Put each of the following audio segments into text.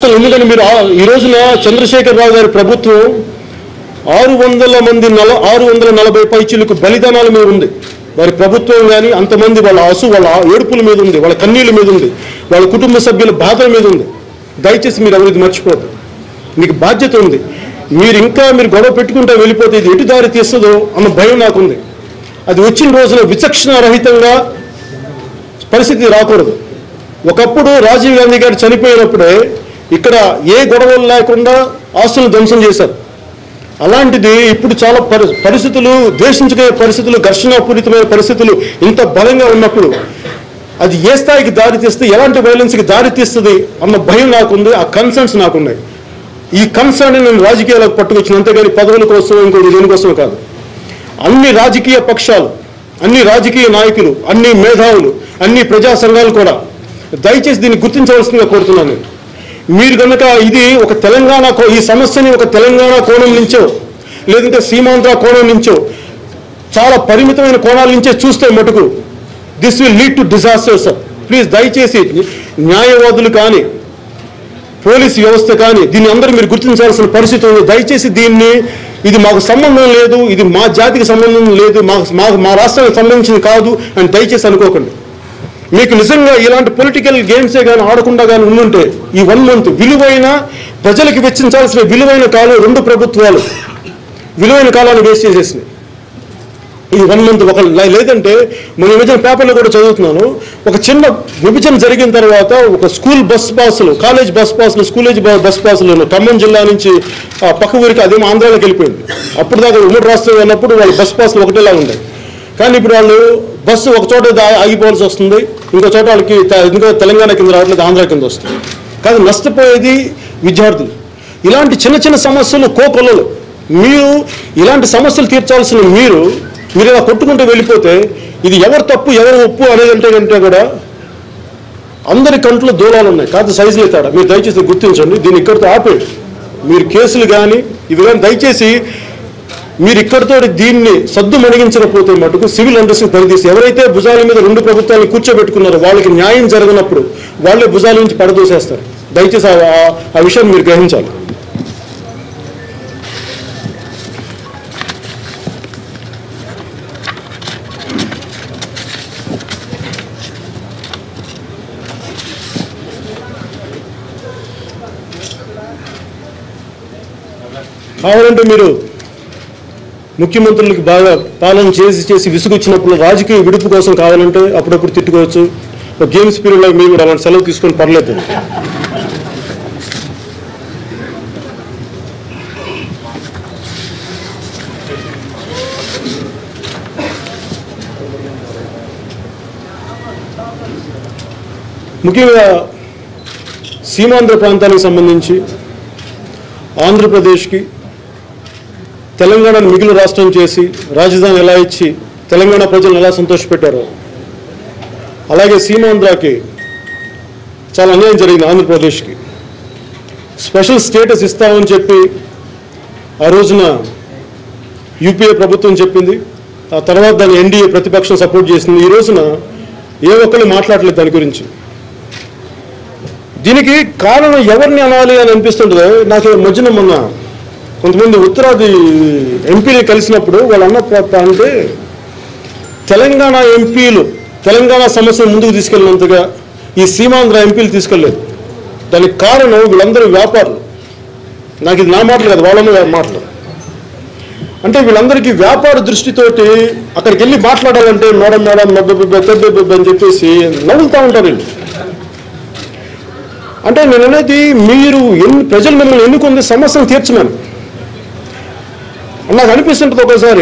రాష్ట్రంలో ఎందుకంటే మీరు ఆ- ఈ రోజున చంద్రశేఖర్ రావు గారి ప్రభుత్వం ఆరు వందల మంది నల ఆరు వందల నలభై పైచీలకు బలిదానాల మీద ఉంది వారి ప్రభుత్వం కానీ అంతమంది వాళ్ళ అసు వాళ్ళ ఏడుపుల మీద ఉంది వాళ్ళ కన్నీళ్ళ మీద ఉంది వాళ్ళ కుటుంబ సభ్యుల బాధల మీద ఉంది దయచేసి మీరు ఎవరిది మర్చిపోద్దు మీకు బాధ్యత ఉంది మీరు ఇంకా మీరు గొడవ పెట్టుకుంటే వెళ్ళిపోతే ఇది ఎటు దారి తీస్తుందో అన్న భయం నాకుంది అది వచ్చిన రోజున విచక్షణ రహితంగా పరిస్థితి రాకూడదు ఒకప్పుడు రాజీవ్ గాంధీ గారు చనిపోయినప్పుడే ఇక్కడ ఏ గొడవలు లేకుండా ఆస్తులను ధ్వంసం చేశారు అలాంటిది ఇప్పుడు చాలా పరి పరిస్థితులు ద్వేషించుకునే పరిస్థితులు ఘర్షణాపూరితమైన పరిస్థితులు ఇంత బలంగా ఉన్నప్పుడు అది ఏ స్థాయికి దారి తీస్తే ఎలాంటి వైలెన్స్కి దారి తీస్తుంది అన్న భయం నాకుంది ఆ కన్సర్న్స్ నాకున్నాయి ఈ కన్సర్న్ నేను రాజకీయాలకు పట్టుకొచ్చిన అంతేగాని పదవుల కోసం ఇంకోటి దేనికోసం కాదు అన్ని రాజకీయ పక్షాలు అన్ని రాజకీయ నాయకులు అన్ని మేధావులు అన్ని ప్రజా సంఘాలు కూడా దయచేసి దీన్ని గుర్తించవలసిందిగా కోరుతున్నాను నేను. మీరు కనుక ఇది ఒక తెలంగాణ కో- ఈ సమస్యని ఒక తెలంగాణ కోణం నుంచో లేదంటే సీమాంధ్ర కోణం నుంచో చాలా పరిమితమైన కోణాల నుంచే చూస్తే మటుకు this will lead to disaster sir please దయచేసి న్యాయవాదులు కానీ పోలీస్ వ్యవస్థ కానీ దీన్ని అందరూ మీరు గుర్తించాల్సిన పరిస్థితి ఉంది దయచేసి దీన్ని ఇది మాకు సంబంధం లేదు ఇది మా జాతికి సంబంధం లేదు మా మా మా రాష్ట్రానికి సంబంధించింది కాదు అని దయచేసి అనుకోకండి మీకు నిజంగా ఇలాంటి పొలిటికల్ గేమ్సే కానీ ఆడకుండా కానీ ఉండుంటే ఈ వన్ మంత్ విలువైన ప్రజలకు వెచ్చించాల్సిన విలువైన కాలం రెండు ప్రభుత్వాలు విలువైన కాలాన్ని వేస్ట్ చేసేసినాయి ఈ వన్ మంత్ ఒక లే- లేదంటే మన విభజన పేపర్లో కూడా చదువుతున్నాను ఒక చిన్న విభజన జరిగిన తర్వాత ఒక స్కూల్ బస్ పాసులు కాలేజ్ బస్ పాసులు స్కూలేజ్ బ- బస్ పాసులు ఖమ్మం జిల్లా నుంచి ఆ పక్క ఊరికి అదేమో ఆంధ్రాలోకి వెళ్ళిపోయింది అప్పుడు దాకా ఉమ్మడి రాష్ట్రం ఉన్నప్పుడు వాళ్ళ బస్ పాసులు ఒకటేలా ఉన్నాయి కానీ ఇప్పుడు వాళ్ళు బస్సు ఒక చోట దా- ఆగిపోవాల్సి వస్తుంది ఇంకో చోట వాళ్ళకి త- ఇంకో తెలంగాణ కింద రావట్లేదు ఆంధ్ర కింద వస్తుంది కానీ నష్టపోయేది విద్యార్థులు ఇలాంటి చిన్న చిన్న సమస్యలు కోకొల్లలు మీరు ఇలాంటి సమస్యలు తీర్చాల్సిన మీరు మీరు ఇలా కొట్టుకుంటూ వెళ్ళిపోతే ఇది ఎవరు తప్పు ఎవరు ఒప్పు అనేది అంటే కంటే కూడా అందరి కంట్లో దూరాలు ఉన్నాయి కాదు సైజులు తేడా మీరు దయచేసి గుర్తించండి దీన్ని ఇక్కడితో ఆపేయండి మీరు కేసులు కానీ ఇవి కానీ దయచేసి మీరు ఇక్కడితో దీన్ని సద్దు మణిగించకపోతే మటుకు సివిల్ అండర్స్కి పరిదీసి ఎవరైతే భుజాల మీద రెండు ప్రభుత్వాలను కూర్చోబెట్టుకున్నారో వాళ్ళకి న్యాయం జరగనప్పుడు వాళ్ళే భుజాల నుంచి పడదోసేస్తారు దయచేసి ఆ- ఆ- ఆ విషయం మీరు గ్రహించాలి కావాలంటే మీరు ముఖ్యమంత్రులకి బాగా పాలన చేసి చేసి విసుగొచ్చినప్పుడు రాజకీయ విడుపు కోసం కావాలంటే అప్పుడప్పుడు తిట్టుకోవచ్చు ఒక గేమ్స్ పీరియడ్లో మీరు కూడా అలాంటి సెలవు తీసుకొని పర్లేదు ముఖ్యంగా సీమాంధ్ర ప్రాంతానికి సంబంధించి ఆంధ్రప్రదేశ్కి తెలంగాణను మిగిలిన రాష్ట్రం చేసి రాజధాని ఎలా ఇచ్చి తెలంగాణ ప్రజలను ఎలా సంతోషపెట్టారో అలాగే సీమాంధ్రకి చాలా అన్యాయం జరిగింది ఆంధ్రప్రదేశ్కి స్పెషల్ స్టేటస్ ఇస్తామని చెప్పి ఆ రోజున యూపీఏ ప్రభుత్వం చెప్పింది ఆ తర్వాత దాన్ని ఎన్డీఏ ప్రతిపక్షం సపోర్ట్ చేసింది ఈ రోజున ఏ ఒక్కళ్ళు మాట్లాడలేదు దాని గురించి దీనికి కారణం ఎవరిని అనాలి అని అనిపిస్తుంటుందో నాకు ఈ మధ్యన మొన్న కొంతమంది ఉత్తరాది ఎంపీని కలిసినప్పుడు వాళ్ళు అన్న ప్ర- అంటే తెలంగాణ ఎంపీలు తెలంగాణ సమస్యను ముందుకు తీసుకెళ్ళినంతగా ఈ సీమాంధ్ర ఎంపీలు తీసుకెళ్ళలేదు దానికి కారణం వీళ్ళందరూ వ్యాపారులు నాకు ఇది నా మాటలు కాదు వాళ్ళన్న మాటలు అంటే వీళ్ళందరికీ వ్యాపార దృష్టితోటి అక్కడికి వెళ్ళి మాట్లాడాలంటే మేడం మేడం బెబ్బ బెబ్బ బెబ్బ బెబ్బ అని చెప్పేసి నవ్వుతూ ఉంటారు వీళ్ళు అంటే నేను అనేది మీరు ఎన్ని ప్రజలు మిమ్మల్ని ఎన్నుకుంది సమస్యను తీర్చమని నాకు అనిపిస్తుంటుంది ఒకసారి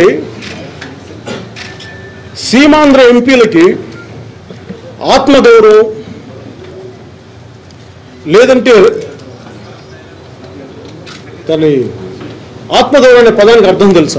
సీమాంధ్ర ఎంపీలకి ఆత్మగౌరవం లేదంటే దాని ఆత్మగౌరవం అనే పదానికి అర్థం తెలుసా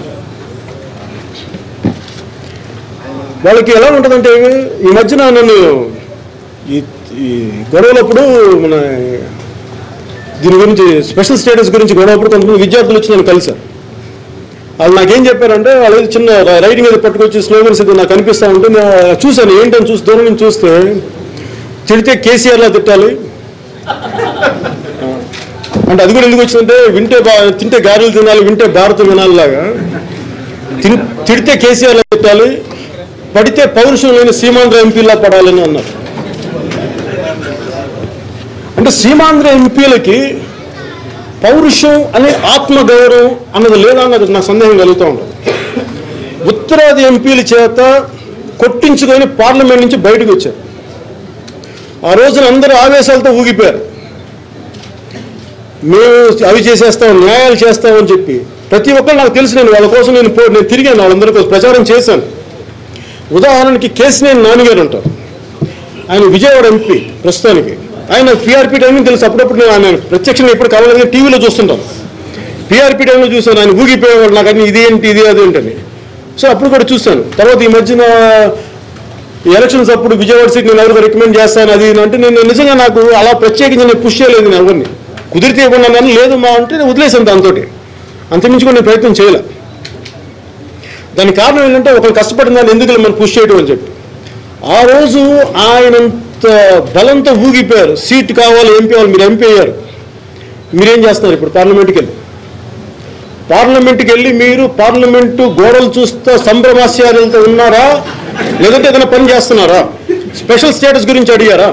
వాళ్ళకి ఎలా ఉంటుందంటే ఈ మధ్యన నన్ను ఈ ఈ గొడవలప్పుడు మన దీని గురించి స్పెషల్ స్టేటస్ గురించి గొడవప్పుడు కొంతమంది విద్యార్థులు వచ్చి నన్ను కలిశారు వాళ్ళు నాకేం చెప్పారంటే వాళ్ళు ఏదో చిన్న ర- రైటింగ్ ఏదో పట్టుకొచ్చి స్లోగన్స్ ఇది నాకు కనిపిస్తూ ఉంటే నేను చూశాను ఏంటని చూసి దూరం నుంచి చూస్తే తిడితే కేసీఆర్లా తిట్టాలి అంటే అది కూడా ఎందుకు వచ్చిందంటే వింటే బా తింటే గారెలు తినాలి వింటే భారతం వినాలి లాగా తిన్ తిడితే కేసీఆర్ పెట్టాలి పడితే పౌరుషం లేని సీమాంధ్ర ఎంపీలా పడాలని అన్నారు అంటే సీమాంధ్ర ఎంపీలకి పౌరుషం అనే ఆత్మగౌరవం అన్నది లేదా అన్నది నాకు సందేహం కలుగుతూ ఉంటుంది ఉత్తరాది ఎంపీల చేత కొట్టించుకొని పార్లమెంట్ నుంచి బయటకు వచ్చారు ఆ రోజున అందరూ ఆవేశాలతో ఊగిపోయారు మేము అవి చేసేస్తాం న్యాయాలు చేస్తామని చెప్పి ప్రతి ఒక్కరు నాకు తెలిసి నేను వాళ్ళ కోసం నేను పో- నేను తిరిగాను వాళ్ళందరి కోసం ప్రచారం చేశాను ఉదాహరణకి కేసినేని నాన్నగారు ఉంటారు ఆయన విజయవాడ ఎంపీ ప్రస్తుతానికి ఆయన పీఆర్పీ టైం తెలుసు అప్పుడప్పుడు నేను ఆయన ప్రత్యక్షంగా ఎప్పుడు కలవలేదు టీవీలో చూస్తుంటాను పీఆర్పీ టైంలో చూశాను ఆయన ఊగిపోయేవాడు నాకు అన్ని ఇదేంటి ఇది అదేంటని సో అప్పుడు కూడా చూశాను తర్వాత ఈ మధ్యన ఈ ఎలక్షన్స్ అప్పుడు విజయవాడ సీట్ నేను ఎవరికి రికమెండ్ చేస్తాను అది ఇది అంటే నేను నిజంగా నాకు అలా ప్రత్యేకించి నేను పుష్ చేయలేదు నేను ఎవరిని కుదిరితే ఇవ్వండి అన్నాను లేదు మా అంటే నేను వదిలేసాను దాంతో అంతమించి కూడా నేను ప్రయత్నం చేయలే దానికి కారణం ఏంటంటే ఒకరు కష్టపడిన దాన్ని ఎందుకు మనం పుష్ చేయడం అని చెప్పి ఆ రోజు ఆయనంత బలంతో ఊగిపోయారు సీట్ కావాలి ఎంపీ వాళ్ళు మీరు ఎంపీ అయ్యారు మీరేం చేస్తున్నారు ఇప్పుడు పార్లమెంట్కి వెళ్ళి పార్లమెంట్కి వెళ్ళి మీరు పార్లమెంటు గోడలు చూస్తూ సంభ్రమాశ్చర్యాలతో ఉన్నారా లేదంటే ఏదైనా పని చేస్తున్నారా స్పెషల్ స్టేటస్ గురించి అడిగారా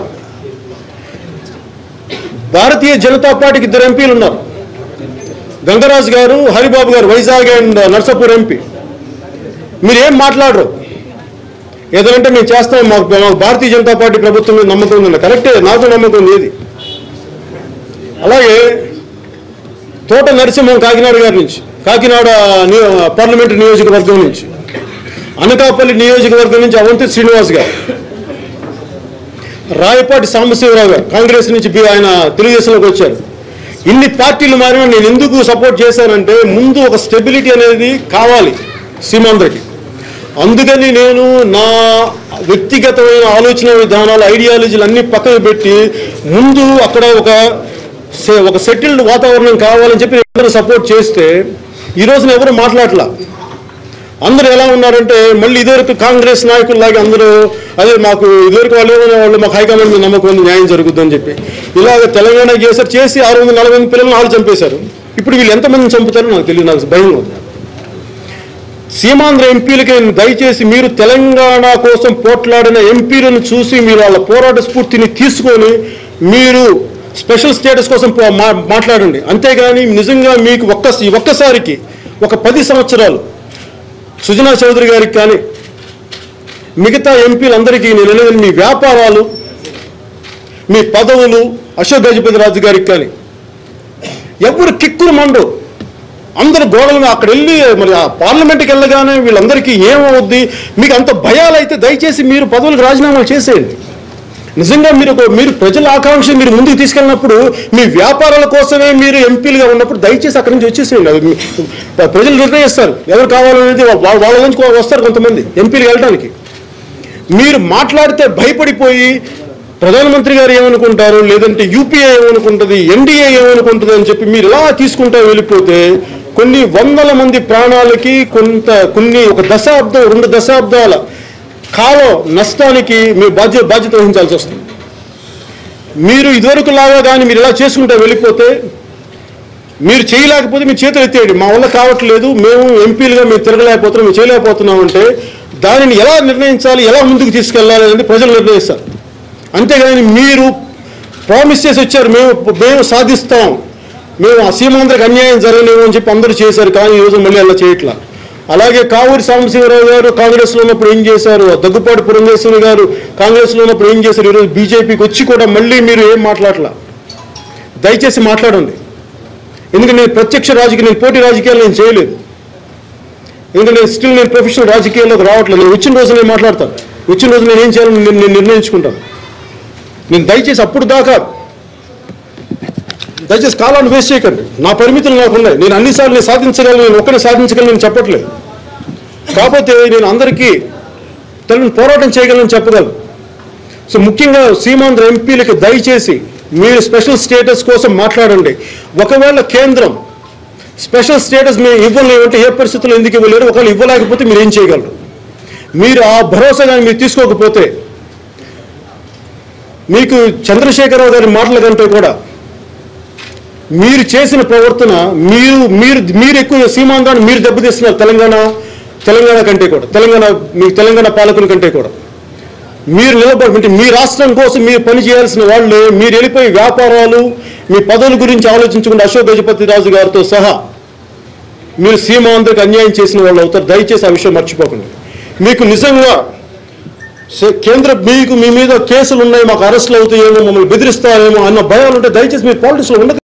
భారతీయ జనతా పార్టీకి ఇద్దరు ఎంపీలు ఉన్నారు గంగరాజు గారు హరిబాబు గారు వైజాగ్ అండ్ నర్సాపూర్ ఎంపీ మీరు ఏం మాట్లాడరు ఏదంటే మేము చేస్తాం మాకు మాకు భారతీయ జనతా పార్టీ ప్రభుత్వం మీద నమ్మకం ఉందండి కరెక్టే నాకు నమ్మకం ఉంది ఇది అలాగే తోట నరసింహం కాకినాడ గారి నుంచి కాకినాడ నియో పార్లమెంటు నియోజకవర్గం నుంచి అనకాపల్లి నియోజకవర్గం నుంచి అవంతి శ్రీనివాస్ గారు రాయపాటి సాంబశివరావు గారు కాంగ్రెస్ నుంచి బి- ఆయన తెలుగుదేశంలోకి వచ్చారు ఇన్ని పార్టీలు మారినా నేను ఎందుకు సపోర్ట్ చేశానంటే ముందు ఒక స్టెబిలిటీ అనేది కావాలి సీమాంధ్రకి అందుకని నేను నా వ్యక్తిగతమైన ఆలోచన విధానాలు ఐడియాలజీలు అన్ని పక్కన పెట్టి ముందు అక్కడ ఒక సె- ఒక సెటిల్డ్ వాతావరణం కావాలని చెప్పి అందరూ సపోర్ట్ చేస్తే ఈ రోజున ఎవరు మాట్లాడలా అందరూ ఎలా ఉన్నారంటే మళ్ళీ ఇదివరకు కాంగ్రెస్ నాయకుల్లాగా అందరూ అదే మాకు ఇదివరకు వాళ్ళు ఏమనే వాళ్ళు మాకు హైకమాండ్ మీద నమ్మకం ఉంది న్యాయం జరుగుతుందని చెప్పి ఇలాగ తెలంగాణ చేశారు చేసి ఆరు వందల నలభై ఎనిమిది పిల్లలను వాళ్ళు చంపేశారు ఇప్పుడు వీళ్ళు ఎంతమందిని చంపుతారో నాకు తెలియదు నాకు భయం ఉంది సీమాంధ్ర ఎంపీలకి నేను దయచేసి మీరు తెలంగాణ కోసం పోట్లాడిన ఎంపీలను చూసి మీరు వాళ్ళ పోరాట స్ఫూర్తిని తీసుకొని మీరు స్పెషల్ స్టేటస్ కోసం పో- మా- మాట్లాడండి అంతేగాని నిజంగా మీకు ఒక్క ఈ ఒక్కసారికి ఒక పది సంవత్సరాలు సుజనా చౌదరి గారికి కానీ మిగతా ఎంపీలందరికీ నేను అనేది మీ వ్యాపారాలు మీ పదవులు అశోక్ గజపతి రాజు గారికి కానీ ఎవరు కిక్కులు మండు అందరు గోడల మీద అక్కడ వెళ్ళి మరి ఆ పార్లమెంట్కి వెళ్ళగానే వీళ్ళందరికీ ఏమవుద్ది మీకు అంత భయాలు అయితే దయచేసి మీరు పదవులకు రాజీనామాలు చేసేయండి నిజంగా మీరు ఒక- మీరు ప్రజల ఆకాంక్ష మీరు ముందుకు తీసుకెళ్ళినప్పుడు మీ వ్యాపారాల కోసమే మీరు ఎంపీలుగా ఉన్నప్పుడు దయచేసి అక్కడి నుంచి వచ్చేసేయండి అది మీ- ప్రజలు నిర్ణయిస్తారు ఎవరు కావాలనేది వా- వాళ్ళ నుంచి వస్తారు కొంతమంది ఎంపీలు వెళ్ళడానికి మీరు మాట్లాడితే భయపడిపోయి ప్రధానమంత్రి గారు ఏమనుకుంటారు లేదంటే యూపీఏ ఏమనుకుంటుంది ఎన్డీఏ ఏమనుకుంటుంది అని చెప్పి మీరు ఇలా తీసుకుంటా వెళ్ళిపోతే కొన్ని వందల మంది ప్రాణాలకి కొంత కొన్ని ఒక దశాబ్దం రెండు దశాబ్దాల కాలం నష్టానికి మీరు బాధ్యత బాధ్యత వహించాల్సి వస్తుంది మీరు ఇదివరకు లాగా కానీ మీరు ఇలా చేసుకుంటా వెళ్ళిపోతే మీరు చేయలేకపోతే మీ చేతులు ఎత్తేయండి మా వల్ల కావట్లేదు మేము ఎంపీలుగా మేము తిరగలేకపోతున్నాం మేము చేయలేకపోతున్నాం అంటే దానిని ఎలా నిర్ణయించాలి ఎలా ముందుకు తీసుకెళ్ళాలి అనేది ప్రజలు నిర్ణయిస్తారు అంతేగాని మీరు ప్రామిస్ చేసి వచ్చారు మేము మేము సాధిస్తాం మేము ఆ సీమాంధ్రకు అన్యాయం జరగలేము అని చెప్పి అందరూ చేశారు కానీ ఈరోజు మళ్ళీ అలా చేయట్లా అలాగే కావూరి సాంబశివరావు గారు కాంగ్రెస్లో ఉన్నప్పుడు ఏం చేశారు దగ్గుపాటి పురంధేశ్వరి గారు కాంగ్రెస్లో ఉన్నప్పుడు ఏం చేశారు ఈరోజు బీజేపీకి వచ్చి కూడా మళ్ళీ మీరు ఏం మాట్లాడలా దయచేసి మాట్లాడండి ఎందుకంటే నేను ప్రత్యక్ష రాజకీయ నేను పోటీ రాజకీయాలు నేను చేయలేదు ఎందుకంటే నేను స్టిల్ నేను ప్రొఫెషనల్ రాజకీయాల్లోకి రావట్లేదు నేను వచ్చిన రోజు నేను మాట్లాడతాను వచ్చిన రోజు నేను ఏం చేయాలని నేను నేను నిర్ణయించుకుంటాను నేను దయచేసి అప్పుడు దాకా దయచేసి కాలాన్ని వేస్ట్ చేయకండి నా పరిమితులు నాకు ఉన్నాయి నేను అన్నిసార్లు నేను సాధించగలను నేను ఒక్కనే సాధించగలను నేను చెప్పట్లేదు కాకపోతే నేను అందరికీ తనని పోరాటం చేయగలను చెప్పగలను సో ముఖ్యంగా సీమాంధ్ర ఎంపీలకి దయచేసి మీరు స్పెషల్ స్టేటస్ కోసం మాట్లాడండి ఒకవేళ కేంద్రం స్పెషల్ స్టేటస్ మేము ఇవ్వలేమంటే ఏ పరిస్థితుల్లో ఎందుకు ఇవ్వలేరు ఒకవేళ ఇవ్వలేకపోతే మీరు ఏం చేయగలరు మీరు ఆ భరోసా కానీ మీరు తీసుకోకపోతే మీకు చంద్రశేఖరరావు గారి మాటల కంటే కూడా మీరు చేసిన ప్రవర్తన మీరు మీరు మీరు ఎక్కువ సీమాంధ్రాన్ని మీరు దెబ్బతీస్తున్నారు తెలంగాణ తెలంగాణ కంటే కూడా తెలంగాణ మీ తెలంగాణ పాలకుల కంటే కూడా మీరు నిలబడి అంటే మీ రాష్ట్రం కోసం మీరు పని చేయాల్సిన వాళ్ళే మీరు వెళ్ళిపోయి వ్యాపారాలు మీ పదవుల గురించి ఆలోచించకుండా అశోక్ గజపతి రాజు గారితో సహా మీరు సీమాంధ్రకు అన్యాయం చేసిన వాళ్ళు అవుతారు దయచేసి ఆ విషయం మర్చిపోకండి మీకు నిజంగా సే- కేంద్ర మీకు మీ మీద కేసులు ఉన్నాయి మాకు అరెస్టులు అవుతాయేమో మమ్మల్ని బెదిరిస్తారేమో అన్న భయాలు ఉంటే దయచేసి మీరు పాలిటిక్స్లో ఉండదు